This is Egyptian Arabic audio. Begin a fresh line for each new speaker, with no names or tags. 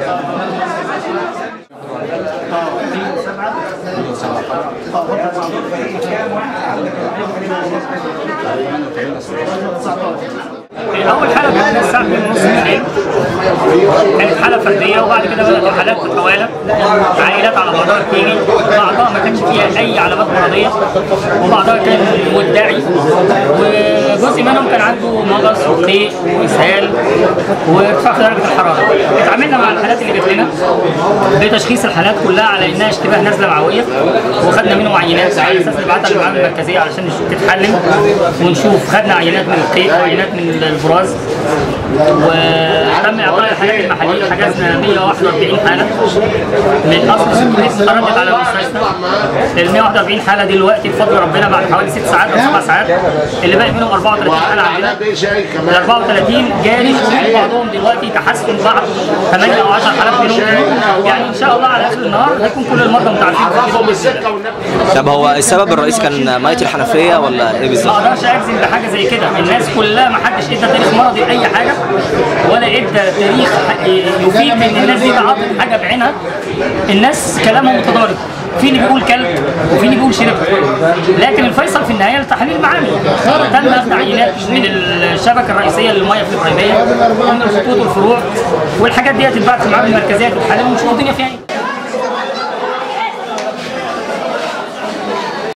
اول حاله كانت الساعه 2 ونص بالليل كانت حاله فرديه وبعد كده بدات الحالات تتوالى عائلات على بعضها بتيجي بعضها ما كانش فيها اي علامات مرضيه وبعضها كان مدعي وجزء منهم كان عنده مغص وقيء واسهال وارتفاع في درجه الحراره اتعاملنا مع الحالات اللي جت لنا بتشخيص الحالات كلها على انها اشتباه نزله معويه وخدنا منهم عينات على اساس نبعتها للمعامل المركزيه علشان نشوف تتحلل ونشوف خدنا عينات من القيء وعينات من البراز وتم اعطاء الحالات المحليه حجزنا 141 حاله من اصل 600 خرجت على المستشفى ال 141 حاله دلوقتي بفضل ربنا بعد حوالي 6 ساعات او 7 ساعات اللي باقي منهم 34 حاله عندنا ال 34 جاري بعضهم دلوقتي تحسن بعض 8 او 10 حالات منهم يعني ان شاء الله على اخر النهار هيكون كل المرضى متعافين
طب هو السبب الرئيسي كان ميه الحنفيه ولا ايه
ما
بالظبط؟
اقدرش اجزم بحاجه زي كده الناس كلها ما حدش ادى تاريخ مرضي لاي حاجه ولا ادى تاريخ يفيد ان الناس دي تعاطت حاجه بعينها الناس كلامهم متضارب في اللي بيقول كلب وفي اللي بيقول شرب لكن الفيصل في النهايه التحاليل معامل تم اخذ عينات من الشبكه الرئيسيه للميه في الابراهيميه ومن الخطوط والفروع والحاجات دي هتتبعت في المعامل المركزيه تتحلل ونشوف الدنيا فيها ايه